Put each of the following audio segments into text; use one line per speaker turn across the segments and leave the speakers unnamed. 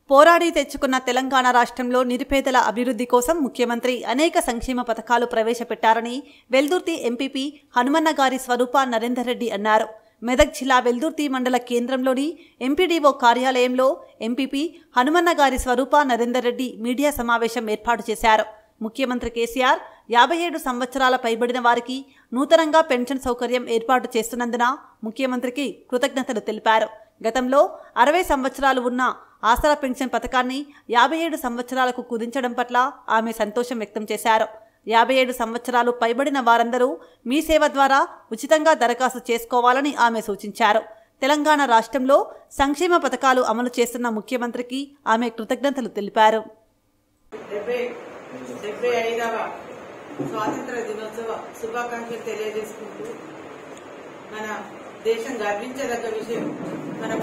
పోరాడి తెచ్చుకున్న తెలంగాణ రాష్ట్రంలో నిరుపేదల అభివృద్ధి కోసం ముఖ్యమంత్రి అనేక సంక్షేమ పథకాలు ప్రవేశపెట్టారని వెల్దుర్తి ఎంపీపీ హనుమన్న గారి స్వరూప నరేందర్ రెడ్డి అన్నారు మెదక్ జిల్లా వెల్దుర్తి మండల కేంద్రంలోని ఎంపీడీఓ కార్యాలయంలో ఎంపీపీ హనుమన్న గారి స్వరూప నరేందర్ రెడ్డి మీడియా సమావేశం ఏర్పాటు చేశారు ముఖ్యమంత్రి కేసీఆర్ యాభై ఏడు సంవత్సరాల పైబడిన వారికి నూతనంగా పెన్షన్ సౌకర్యం ఏర్పాటు చేస్తున్నందున ముఖ్యమంత్రికి కృతజ్ఞతలు తెలిపారు గతంలో అరవై సంవత్సరాలు ఉన్న ఆసరా పెన్షన్ పథకాన్ని యాభై ఏడు సంవత్సరాలకు కుదించడం పట్ల ఆమె సంతోషం వ్యక్తం చేశారు యాభై ఏడు సంవత్సరాలు పైబడిన వారందరూ మీ సేవ ద్వారా ఉచితంగా దరఖాస్తు చేసుకోవాలని ఆమె సూచించారు తెలంగాణ రాష్ట్రంలో సంక్షేమ పథకాలు అమలు చేస్తున్న ముఖ్యమంత్రికి ఆమె కృతజ్ఞతలు తెలిపారు
డెబ్బై డెబ్బై ఐదవ స్వాతంత్ర దినోత్సవ శుభాకాంక్షలు తెలియజేసుకుంటూ మన దేశం గర్వించదగ్గ విషయం మనము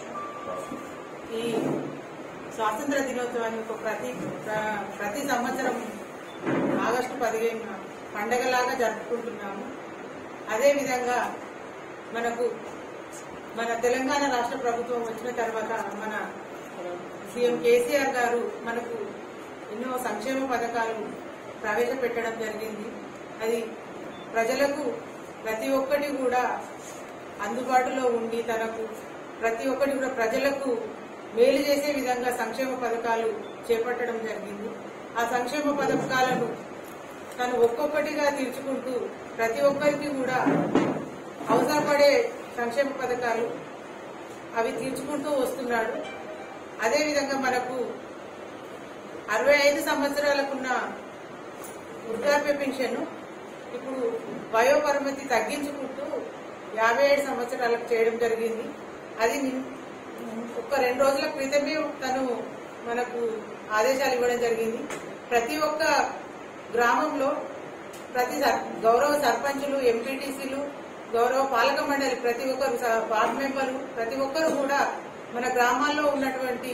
ఈ స్వాతంత్ర దినోత్సవాన్ని ఒక ప్రతి ప్ర- ప్రతి సంవత్సరం ఆగస్టు పదిహేను పండగలాగా జరుపుకుంటున్నాము అదేవిధంగా మనకు మన తెలంగాణ రాష్ట్ర ప్రభుత్వం వచ్చిన తర్వాత మన సీఎం కేసీఆర్ గారు మనకు ఎన్నో సంక్షేమ పథకాలు ప్రవేశపెట్టడం జరిగింది అది ప్రజలకు ప్రతి ఒక్కటి కూడా అందుబాటులో ఉండి తనకు ప్రతి ఒక్కటి కూడా ప్రజలకు మేలు చేసే విధంగా సంక్షేమ పథకాలు చేపట్టడం జరిగింది ఆ సంక్షేమ పథకాలను తను ఒక్కొక్కటిగా తీర్చుకుంటూ ప్రతి ఒక్కరికి కూడా అవసరపడే సంక్షేమ పథకాలు అవి తీర్చుకుంటూ వస్తున్నాడు అదేవిధంగా మనకు అరవై ఐదు సంవత్సరాలకున్న వృద్ధాప్య పెన్షన్ ఇప్పుడు వయోపరిమితి తగ్గించుకుంటూ యాభై ఏడు సంవత్సరాలకు చేయడం జరిగింది అది నిన్- ఒక రెండు రోజుల క్రితమే తను మనకు ఆదేశాలు ఇవ్వడం జరిగింది ప్రతి ఒక్క గ్రామంలో ప్రతి సర్- గౌరవ సర్పంచులు ఎంపీటీసీలు గౌరవ పాలక మండలి ప్రతి ఒక్కరు స- వార్డు మెంబర్లు ప్రతి ఒక్కరు కూడా మన గ్రామాల్లో ఉన్నటువంటి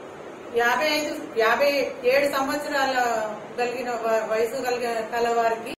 యాభై ఐదు యాభై ఏడు సంవత్సరాల కలిగిన వ- వయసు కలిగిన కల వారికి